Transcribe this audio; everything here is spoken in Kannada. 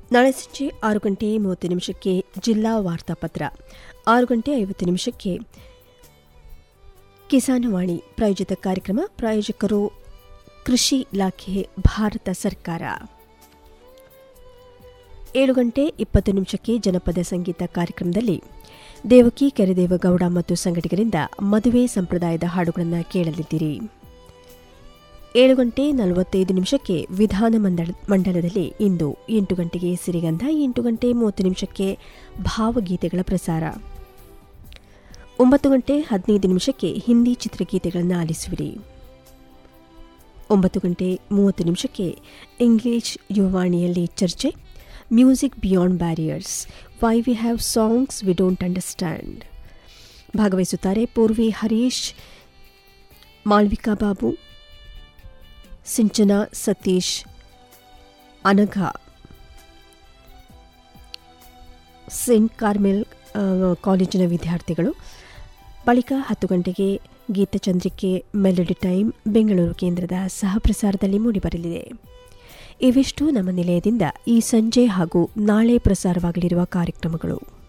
ನಾಳೆ ಸಂಜೆ ಆರು ಗಂಟೆ ಮೂವತ್ತು ನಿಮಿಷಕ್ಕೆ ಜಿಲ್ಲಾ ವಾರ್ತಾಪತ್ರ ಆರು ಗಂಟೆ ಐವತ್ತು ನಿಮಿಷಕ್ಕೆ ಕಿಸಾನವಾಣಿ ಪ್ರಾಯೋಜಿತ ಕಾರ್ಯಕ್ರಮ ಪ್ರಾಯೋಜಕರು ಕೃಷಿ ಇಲಾಖೆ ಭಾರತ ಸರ್ಕಾರ ಏಳು ಗಂಟೆ ಇಪ್ಪತ್ತು ನಿಮಿಷಕ್ಕೆ ಜನಪದ ಸಂಗೀತ ಕಾರ್ಯಕ್ರಮದಲ್ಲಿ ದೇವಕಿ ಕೆರೆದೇವಗೌಡ ಮತ್ತು ಸಂಘಟಕರಿಂದ ಮದುವೆ ಸಂಪ್ರದಾಯದ ಹಾಡುಗಳನ್ನು ಕೇಳಲಿದ್ದೀರಿ ಏಳು ಗಂಟೆ ನಲವತ್ತೈದು ನಿಮಿಷಕ್ಕೆ ವಿಧಾನ ಮಂಡಳ ಮಂಡಲದಲ್ಲಿ ಇಂದು ಎಂಟು ಗಂಟೆಗೆ ಸಿರಿಗಂಧ ಎಂಟು ಗಂಟೆ ಮೂವತ್ತು ನಿಮಿಷಕ್ಕೆ ಭಾವಗೀತೆಗಳ ಪ್ರಸಾರ ಒಂಬತ್ತು ಗಂಟೆ ಹದಿನೈದು ನಿಮಿಷಕ್ಕೆ ಹಿಂದಿ ಚಿತ್ರಗೀತೆಗಳನ್ನು ಆಲಿಸುವಿರಿ ಒಂಬತ್ತು ಗಂಟೆ ಮೂವತ್ತು ನಿಮಿಷಕ್ಕೆ ಇಂಗ್ಲಿಷ್ ಯುವವಾಣಿಯಲ್ಲಿ ಚರ್ಚೆ music beyond barriers why we have songs we don't understand ಭಾಗವಹಿಸುತ್ತಾರೆ ಪೂರ್ವಿ ಹರೀಶ್ ಮಾಳ್ವಿಕಾ ಬಾಬು ಸಿಂಚನ ಸತೀಶ್ ಅನಘ ಸೇಂಟ್ ಕಾರ್ಮೆಲ್ ಆ, ಕಾಲೇಜಿನ ವಿದ್ಯಾರ್ಥಿಗಳು ಬಳಿಕ ಹತ್ತು ಗಂಟೆಗೆ ಗೀತಚಂದ್ರಿಕೆ ಮೆಲಡಿ ಟೈಮ್ ಬೆಂಗಳೂರು ಕೇಂದ್ರದ ಸಹಪ್ರಸಾರದಲ್ಲಿ ಮೂಡಿಬರಲಿದೆ ಇವಿಷ್ಟು ನಮ್ಮ ನಿಲಯದಿಂದ ಈ ಸಂಜೆ ಹಾಗೂ ನಾಳೆ ಪ್ರಸಾರವಾಗಲಿರುವ ಕಾರ್ಯಕ್ರಮಗಳು